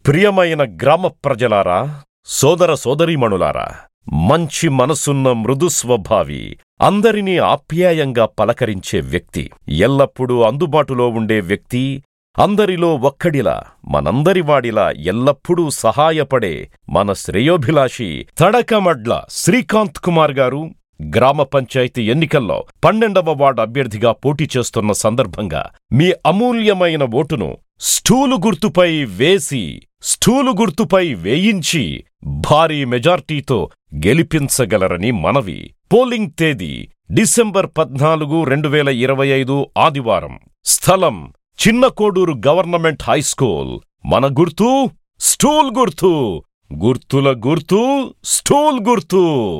ప్రియమైన గ్రామ ప్రజలారా సోదర సోదరీమణులారా మంచి మనసున్న మృదు స్వభావి అందరినీ ఆప్యాయంగా పలకరించే వ్యక్తి ఎల్లప్పుడూ అందుబాటులో ఉండే వ్యక్తి అందరిలో ఒక్కడిలా మనందరివాడిలా ఎల్లప్పుడూ సహాయపడే మన శ్రేయోభిలాషి తడకమడ్ల శ్రీకాంత్ కుమార్ గారు గ్రామ పంచాయతీ ఎన్నికల్లో పన్నెండవ వార్డు అభ్యర్థిగా పోటీ చేస్తున్న సందర్భంగా మీ అమూల్యమైన ఓటును స్టూలు గుర్తుపై వేసి స్టూలు గుర్తుపై వేయించి భారీ మెజార్టీతో గెలిపించగలరని మనవి పోలింగ్ తేదీ డిసెంబర్ పద్నాలుగు రెండు వేల ఇరవై ఐదు ఆదివారం స్థలం చిన్న కోడూరు గవర్నమెంట్ హైస్కూల్ మన గుర్తు స్టూల్ గుర్తు గుర్తుల గుర్తు స్టూల్ గుర్తు